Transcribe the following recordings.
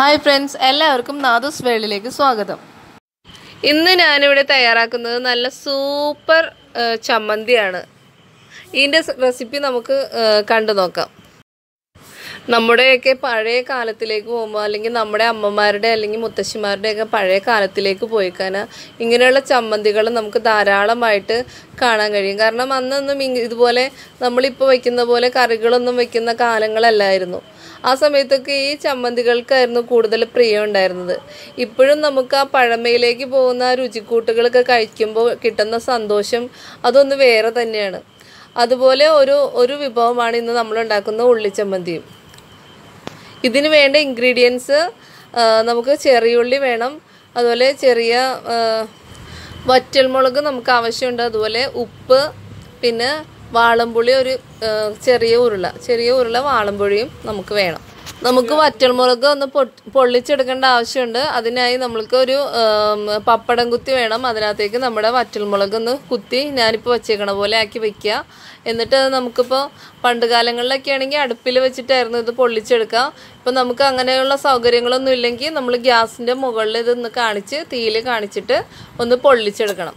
hi friends എല്ലാവർക്കും നാദൂസ് വേളിലേക്ക് സ്വാഗതം ഇന്ന് ഞാനിവിടെ തയ്യാറാക്കുന്നത് നല്ല സൂപ്പർ ഏഹ്, ചമ്മന്തിയാണ് ഇതിൻ്റെ റെസിപ്പി നമുക്ക് ഏഹ്, കണ്ടു നോക്കാം നമ്മുടെയൊക്കെ പഴയ കാലത്തിലേക്ക് പോകുമ്പോൾ അല്ലെങ്കിൽ നമ്മുടെ അമ്മമാരുടെ അല്ലെങ്കിൽ മുത്തശ്ശിമാരുടെയൊക്കെ പഴയ കാലത്തിലേക്ക് പോയിക്കാൻ ഇങ്ങനെയുള്ള ചമ്മന്തികൾ നമുക്ക് ധാരാളമായിട്ട് കാണാൻ കഴിയും കാരണം അന്നൊന്നും ഇങ് ഇതുപോലെ നമ്മളിപ്പോൾ വയ്ക്കുന്ന പോലെ കറികളൊന്നും വയ്ക്കുന്ന കാലങ്ങളല്ലായിരുന്നു ആ സമയത്തൊക്കെ ഈ ചമ്മന്തികൾക്കായിരുന്നു കൂടുതൽ പ്രിയം ഉണ്ടായിരുന്നത് ഇപ്പോഴും നമുക്ക് ആ പഴമയിലേക്ക് പോകുന്ന ആ രുചിക്കൂട്ടുകളൊക്കെ കഴിക്കുമ്പോൾ കിട്ടുന്ന സന്തോഷം അതൊന്ന് വേറെ തന്നെയാണ് അതുപോലെ ഒരു ഒരു വിഭവമാണ് ഇന്ന് നമ്മൾ ഉണ്ടാക്കുന്ന ഉള്ളിച്ചമ്മന്തിയും ഇതിന് വേണ്ട ഇൻഗ്രീഡിയൻസ് നമുക്ക് ചെറിയുള്ളി വേണം അതുപോലെ ചെറിയ ആ, വറ്റൽമുളക് നമുക്ക് ആവശ്യമുണ്ട് അതുപോലെ ഉപ്പ് പിന്നെ വാളംപുളി ഒരു ആ, ചെറിയ ഉരുള ചെറിയ ഉരുള വാളംപുളിയും നമുക്ക് വേണം നമുക്ക് വറ്റൽമുളക് ഒന്ന് പൊട്ട് പൊള്ളിച്ചെടുക്കേണ്ട ആവശ്യമുണ്ട് അതിനായി നമ്മൾക്ക് ഒരു ആം, പപ്പടം കുത്തി വേണം അതിനകത്തേക്ക് നമ്മുടെ വറ്റൽമുളക് ഒന്ന് കുത്തി ഞാനിപ്പോൾ വെച്ചേക്കണ പോലെ ആക്കി വെക്കുക എന്നിട്ട് അത് നമുക്കിപ്പോൾ പണ്ട് കാലങ്ങളിലൊക്കെ ആണെങ്കിൽ അടുപ്പിൽ വെച്ചിട്ടായിരുന്നു ഇത് പൊള്ളിച്ചെടുക്കുക ഇപ്പം നമുക്ക് അങ്ങനെയുള്ള സൗകര്യങ്ങളൊന്നും ഇല്ലെങ്കിൽ നമ്മൾ ഗ്യാസിൻ്റെ മുകളിൽ ഇതൊന്ന് കാണിച്ച് തീയിൽ കാണിച്ചിട്ട് ഒന്ന് പൊള്ളിച്ചെടുക്കണം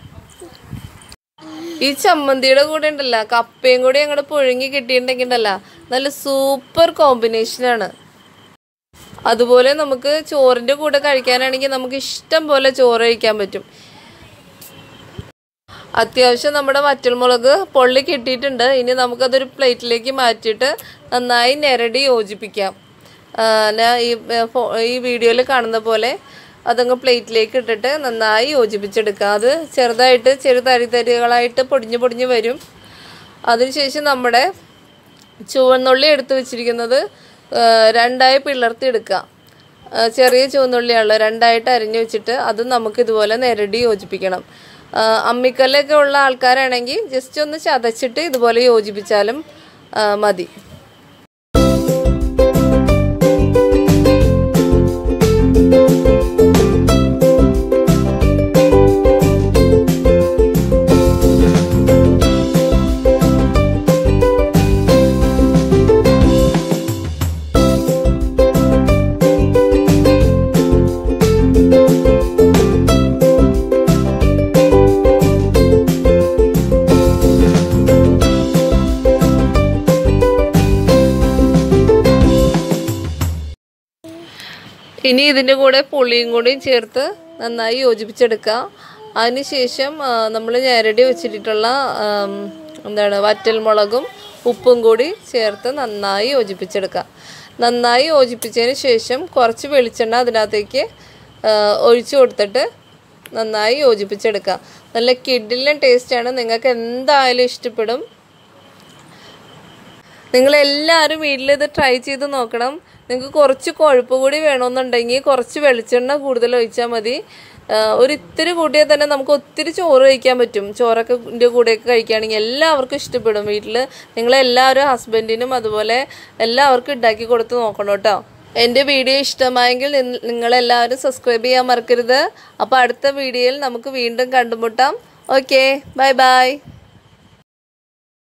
ഈ ചമ്മന്തിയുടെ കൂടെ ഉണ്ടല്ല കപ്പയും കൂടി അങ്ങോട്ട് പുഴുങ്ങി കിട്ടിയിട്ടുണ്ടെങ്കിൽ ഉണ്ടല്ല നല്ല സൂപ്പർ കോമ്പിനേഷനാണ് അതുപോലെ നമുക്ക് ചോറിൻ്റെ കൂടെ കഴിക്കാനാണെങ്കിൽ നമുക്ക് ഇഷ്ടം പോലെ ചോറ് കഴിക്കാൻ പറ്റും അത്യാവശ്യം നമ്മുടെ വറ്റൽമുളക് പൊള്ളി കിട്ടിയിട്ടുണ്ട് ഇനി നമുക്കതൊരു പ്ലേറ്റിലേക്ക് മാറ്റിയിട്ട് നന്നായി ഞെരടി യോജിപ്പിക്കാം ആ, ഞാൻ ഈ ഏ, ഫോ- ഈ വീഡിയോയിൽ കാണുന്ന പോലെ അതങ്ങ് പ്ലേറ്റിലേക്ക് ഇട്ടിട്ട് നന്നായി യോജിപ്പിച്ചെടുക്കുക അത് ചെറുതായിട്ട് ചെറു തരി തരികളായിട്ട് പൊടിഞ്ഞ് പൊടിഞ്ഞ് വരും അതിനുശേഷം നമ്മുടെ ചുവന്നുള്ളി എടുത്ത് വെച്ചിരിക്കുന്നത് ആ, രണ്ടായി പിളർത്തി എടുക്കുക ആ, ചെറിയ ചുവന്നുള്ളിയാണല്ലോ രണ്ടായിട്ട് അരിഞ്ഞു വെച്ചിട്ട് അത് നമുക്ക് ഇതുപോലെ നിരടി യോജിപ്പിക്കണം ആ, അമ്മിക്കല്ലൊക്കെ ഉള്ള ആൾക്കാരാണെങ്കിൽ ജസ്റ്റ് ഒന്ന് ചതച്ചിട്ട് ഇതുപോലെ യോജിപ്പിച്ചാലും ആ, മതി ഇനി ഇതിൻ്റെ കൂടെ പുളിയും കൂടിയും ചേർത്ത് നന്നായി യോജിപ്പിച്ചെടുക്കുക അതിനുശേഷം നമ്മൾ ഞരടി വെച്ചിട്ടുള്ള ആം, എന്താണ് വറ്റൽമുളകും ഉപ്പും കൂടി ചേർത്ത് നന്നായി യോജിപ്പിച്ചെടുക്കുക നന്നായി യോജിപ്പിച്ചതിന് ശേഷം കുറച്ച് വെളിച്ചെണ്ണ അതിനകത്തേക്ക് ആ, ഒഴിച്ചു കൊടുത്തിട്ട് നന്നായി യോജിപ്പിച്ചെടുക്കുക നല്ല കിഡിലും ടേസ്റ്റാണ് നിങ്ങൾക്ക് എന്തായാലും ഇഷ്ടപ്പെടും നിങ്ങളെല്ലാവരും വീട്ടിൽ ഇത് ട്രൈ ചെയ്ത് നോക്കണം നിങ്ങൾക്ക് കുറച്ച് കൊഴുപ്പ് കൂടി വേണമെന്നുണ്ടെങ്കിൽ കുറച്ച് വെളിച്ചെണ്ണ കൂടുതൽ ഒഴിച്ചാൽ മതി ആ, ഒരു ഇത്തിരി കൂട്ടിയാൽ തന്നെ നമുക്ക് ഒത്തിരി ചോറ് കഴിക്കാൻ പറ്റും ചോറൊക്കെ ൻ്റെ കൂടെയൊക്കെ കഴിക്കുകയാണെങ്കിൽ എല്ലാവർക്കും ഇഷ്ടപ്പെടും വീട്ടിൽ നിങ്ങളെല്ലാവരും ഹസ്ബൻഡിനും അതുപോലെ എല്ലാവർക്കും ഉണ്ടാക്കി കൊടുത്ത് നോക്കണം കേട്ടോ എൻ്റെ വീഡിയോ ഇഷ്ടമായെങ്കിൽ നിങ്ങ- നിങ്ങളെല്ലാവരും സബ്സ്ക്രൈബ് ചെയ്യാൻ മറക്കരുത് അപ്പോൾ അടുത്ത വീഡിയോയിൽ നമുക്ക് വീണ്ടും കണ്ടുമുട്ടാം ഓക്കെ ബൈ ബൈ